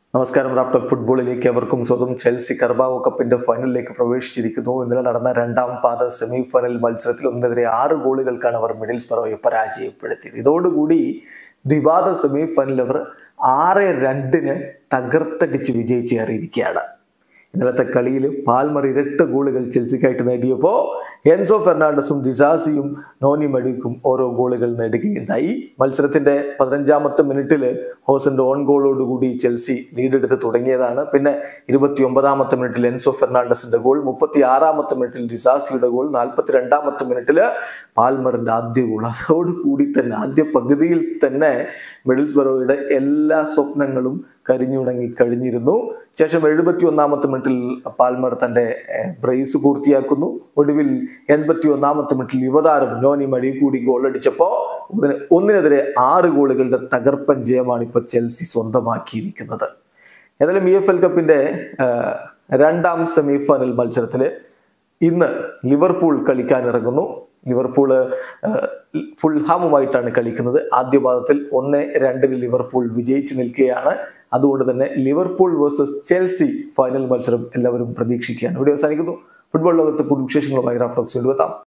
നമസ്കാരം റാഫ്റ്റോക്ക് ഫുട്ബോളിലേക്ക് അവർക്കും സ്വന്തം ചെൽസി കർബാവോ കപ്പിന്റെ ഫൈനലിലേക്ക് പ്രവേശിച്ചിരിക്കുന്നു ഇന്നലെ നടന്ന രണ്ടാം പാദ സെമി ഫൈനൽ മത്സരത്തിൽ ഒന്നിനെതിരെ ആറ് ഗോളുകൾക്കാണ് അവർ മിഡിൽ സ്പെറോയെ പരാജയപ്പെടുത്തിയത് ഇതോടുകൂടി ദ്വിപാദ സെമി ഫൈനലിൽ അവർ ആറ് രണ്ടിന് തകർത്തടിച്ച് വിജയിച്ച് കയറിയിരിക്കുകയാണ് ഇന്നലത്തെ കളിയിൽ പാൽമർ ഇരട്ട ഗോളുകൾ ചെൽസിക്കായിട്ട് നേടിയപ്പോൾ എൻസോ ഫെർണാണ്ടസും ദിസാസിയും നോനി മഡിക്കും ഓരോ ഗോളുകൾ നേടുകയുണ്ടായി മത്സരത്തിന്റെ പതിനഞ്ചാമത്തെ മിനിറ്റിൽ ഹോസന്റെ ഓൺ ഗോളോടുകൂടി ചെൽസി ലീഡെടുത്ത് തുടങ്ങിയതാണ് പിന്നെ ഇരുപത്തി ഒമ്പതാമത്തെ മിനിറ്റിൽ എൻസോ ഫെർണാണ്ടസിന്റെ ഗോൾ മുപ്പത്തി ആറാമത്തെ മിനിറ്റിൽ ദിസാസിയുടെ ഗോൾ നാൽപ്പത്തി രണ്ടാമത്തെ മിനിറ്റിൽ പാൽമറിന്റെ ആദ്യ ഗോൾ അതോടുകൂടി തന്നെ ആദ്യ പകുതിയിൽ തന്നെ മിഡിൽസ്ബറോയുടെ എല്ലാ സ്വപ്നങ്ങളും കരിഞ്ഞുണങ്ങി കഴിഞ്ഞിരുന്നു ശേഷം എഴുപത്തി ഒന്നാമത്തെ മിനിറ്റിൽ പാൽമർ തന്റെ ബ്രേസ് പൂർത്തിയാക്കുന്നു ഒടുവിൽ എൺപത്തി ഒന്നാമത്തെ മിനിറ്റിൽ യുവതാരം നോനി മടി കൂടി ഗോൾ അടിച്ചപ്പോൾ ഒന്നിനെതിരെ ആറ് ഗോളുകളുടെ തകർപ്പൻ ജയമാണ് ഇപ്പോൾ ചെൽസി സ്വന്തമാക്കിയിരിക്കുന്നത് ഏതായാലും ഇ എഫ് എൽ കപ്പിന്റെ രണ്ടാം സെമി ഫൈനൽ മത്സരത്തിൽ ഇന്ന് ലിവർപൂൾ കളിക്കാൻ ഇറങ്ങുന്നു ലിവർപൂള് ഫുൾഹാമുമായിട്ടാണ് കളിക്കുന്നത് ആദ്യ പാദത്തിൽ ഒന്ന് രണ്ടിന് ലിവർപൂൾ വിജയിച്ചു നിൽക്കുകയാണ് അതുകൊണ്ട് തന്നെ ലിവർപൂൾ വേഴ്സസ് ചെൽസി ഫൈനൽ മത്സരം എല്ലാവരും പ്രതീക്ഷിക്കുകയാണ് ഇവിടെ അവസാനിക്കുന്നു ഫുട്ബോൾ ലോകത്ത് കൂടുതൽ വിശേഷങ്ങളുമായി റാഫ്റ്റോക്സ് എത്താം